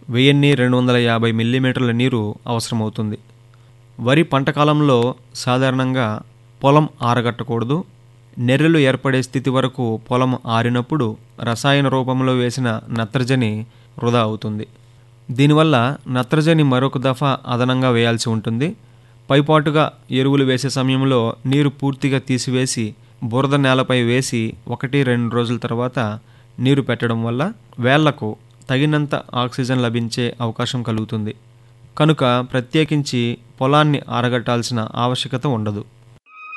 వెయ్యిన్ని రెండు వందల యాభై మిల్లీమీటర్ల నీరు అవసరమవుతుంది వరి పంట కాలంలో సాధారణంగా పొలం ఆరగట్టకూడదు నెర్రెలు ఏర్పడే స్థితి వరకు పొలం ఆరినప్పుడు రసాయన రూపంలో వేసిన నత్రజని వృధా అవుతుంది దీనివల్ల నత్రజని మరొక దఫా అదనంగా వేయాల్సి ఉంటుంది పైపాటుగా ఎరువులు వేసే సమయంలో నీరు పూర్తిగా తీసివేసి బురద నేలపై వేసి ఒకటి రెండు రోజుల తర్వాత నీరు పెట్టడం వల్ల వేళ్లకు తగినంత ఆక్సిజన్ లభించే అవకాశం కలుగుతుంది కనుక ప్రత్యేకించి పొలాన్ని ఆరగట్టాల్సిన ఆవశ్యకత ఉండదు